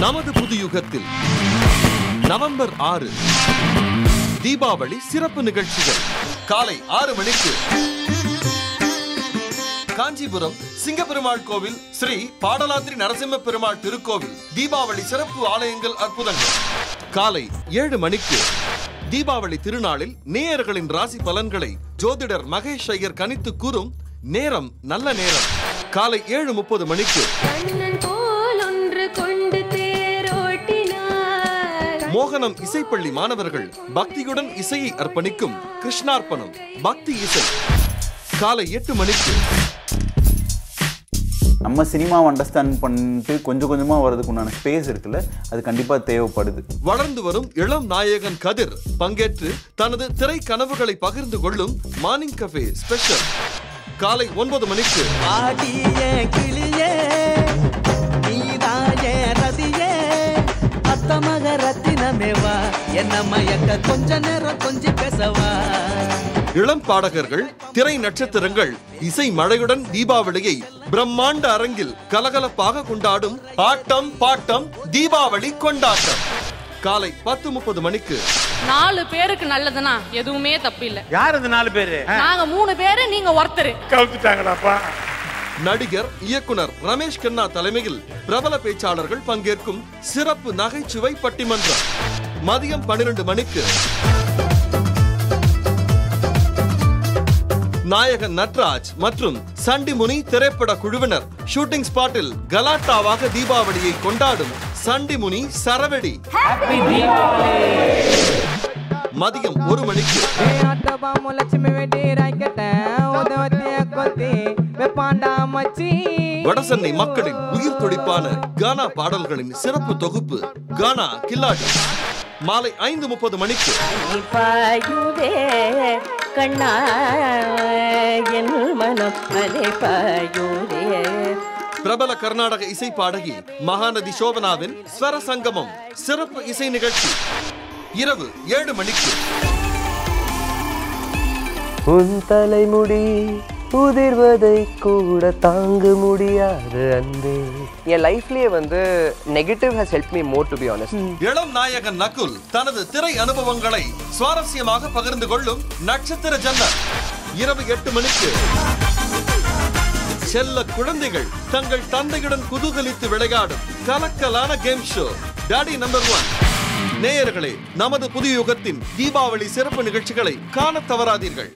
நமது புது யுகத்தில் நவம்பர் ஆறு தீபாவளி சிறப்பு நிகழ்ச்சிகள் காலை ஆறு மணிக்கு காஞ்சிபுரம் சிங்கப்பெருமாள் கோவில் ஸ்ரீ பாடலாத்திரி நரசிம்ம பெருமாள் திருக்கோவில் தீபாவளி சிறப்பு ஆலயங்கள் அற்புதங்கள் காலை ஏழு மணிக்கு தீபாவளி திருநாளில் நேயர்களின் ராசி பலன்களை ஜோதிடர் மகேஷ் ஐயர் கணித்து கூறும் நேரம் நல்ல நேரம் காலை ஏழு முப்பது மணிக்கு கண்ணன் போல் ஒன்று கொண்டு தேரோட்டினார் மோகனம் இசைப்பள்ளி மாணவர்கள் பக்தியுடன் இசையை அர்ப்பணிக்கும் கிருஷ்ணார்ப்பணம் பக்தி இசை காலை எட்டு மணிக்கு நம்ம சினிமாவை அண்டர்ஸ்டாண்ட் பண்ணிட்டு கொஞ்சம் கொஞ்சமாக வர்றதுக்கு உண்டான ஸ்பேஸ் இருக்குல்ல அது கண்டிப்பாக தேவைப்படுது வளர்ந்து வரும் இளம் நாயகன் கதிர் பங்கேற்று தனது திரை கனவுகளை பகிர்ந்து கொள்ளும் மார்னிங் கஃபே ஸ்பெஷல் காலை ஒன்பது மணிக்கு ஆடிய கிளியே நீதாய ரதியே அத்தமக ரத்தினமேவா என்ன மயக்க கொஞ்ச நேரம் கொஞ்சி பேசவா இளம் பாடகர்கள் திரை நட்சத்திரங்கள் இசை மழையுடன் தீபாவளியை பிரம்மாண்ட அரங்கில் கலகலப்பாக கொண்டாடும் ஆட்டம் பாட்டம் தீபாவளி கொண்டாட்டம் காலை பத்து முப்பது மணிக்கு நாலு பேருக்கு நல்லதுன்னா எதுவுமே தப்பு இல்ல யார் இந்த நாலு பேரு நாங்க மூணு பேரு நீங்க ஒருத்தர் கவுத்துட்டாங்கடாப்பா நடிகர் இயக்குனர் ரமேஷ் கண்ணா தலைமையில் பிரபல பேச்சாளர்கள் பங்கேற்கும் சிறப்பு நகைச்சுவை பட்டிமன்றம் மதியம் பன்னிரண்டு மணிக்கு நாயகன் நட்ராஜ் மற்றும் சண்டிமுனி திரைப்பட குழுவினர் ஷூட்டிங் ஸ்பாட்டில் கலாட்டாவாக தீபாவளியை கொண்டாடும் சண்டிமுனி சரவெடி மதியம் ஒரு மணிக்கு ஆட்டபாமு லட்சுமி வெட்டி ராய்க்கட்டேன் உதவத்திய கொத்தி வெப்பாண்டா மச்சி வடசென்னை மக்களின் உயிர் துடிப்பான கானா பாடல்களின் சிறப்பு தொகுப்பு கானா கில்லாடி மாலை ஐந்து முப்பது மணிக்கு பாயுதே கண்ணா என் மனம் அலை பாயுதே பிரபல கர்நாடக இசை பாடகி மகாநதி சோபனாவின் ஸ்வர சங்கமம் சிறப்பு இசை நிகழ்ச்சி இரவு ஏழு மணிக்கு உன் தலைமுடி உதிர்வதை கூட தாங்க முடியாது அன்பே என் லைஃப்லயே வந்து negative has help me more to be honest இளம் நாயகன் நகுல் தனது திரை அனுபவங்களை சுவாரஸ்யமாக பகிர்ந்து கொள்ளும் நட்சத்திர ஜன்னல் இரவு எட்டு மணிக்கு செல்ல குழந்தைகள் தங்கள் தந்தையுடன் குதூகலித்து விளையாடும் கலக்கலான game show daddy number one நேயர்களே நமது புதிய யுகத்தின் தீபாவளி சிறப்பு நிகழ்ச்சிகளை காணத் தவறாதீர்கள்